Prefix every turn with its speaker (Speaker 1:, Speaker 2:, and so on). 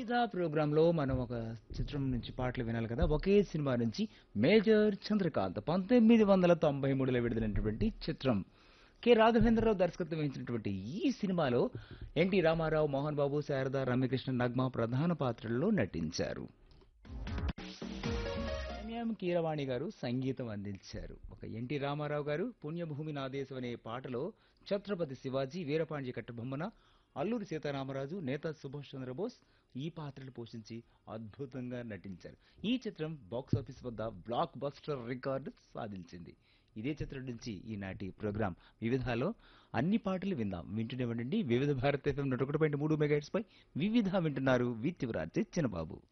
Speaker 1: వివిధ ప్రోగ్రాంలో మనం ఒక చిత్రం నుంచి పాటలు వినాలి కదా ఒకే సినిమా నుంచి మేజర్ చంద్రకాంత్ పంతొమ్మిది వందల తొంభై మూడులో విడుదలైనటువంటి చిత్రం కె రాఘవేంద్రరావు దర్శకత్వం వహించినటువంటి ఈ సినిమాలో ఎన్టీ రామారావు మోహన్ బాబు శారద రమ్యకృష్ణ నగ్మ ప్రధాన పాత్రల్లో నటించారు ఎంఎం కీరవాణి గారు సంగీతం అందించారు ఒక ఎన్టీ రామారావు గారు పుణ్యభూమి నాదేశం అనే పాటలో ఛత్రపతి శివాజీ వీరపాండ్య కట్టబొమ్మన అల్లూరి సీతారామరాజు నేత సుభాష్ చంద్రబోస్ ఈ పాత్రలు పోషించి అద్భుతంగా నటించారు ఈ చిత్రం బాక్స్ ఆఫీస్ వద్ద బ్లాక్ బస్టర్ రికార్డు సాధించింది ఇదే చిత్రం నుంచి ఈనాటి ప్రోగ్రాం వివిధలో అన్ని పాటలు విందాం వింటూనే ఉండండి వివిధ భారత ఎఫ్ఎం నూట ఒకటి పాయింట్ మూడు మెగాహెట్స్ పై వివిధ వింటున్నారు విత్ యువరాజ్ చిన్నబాబు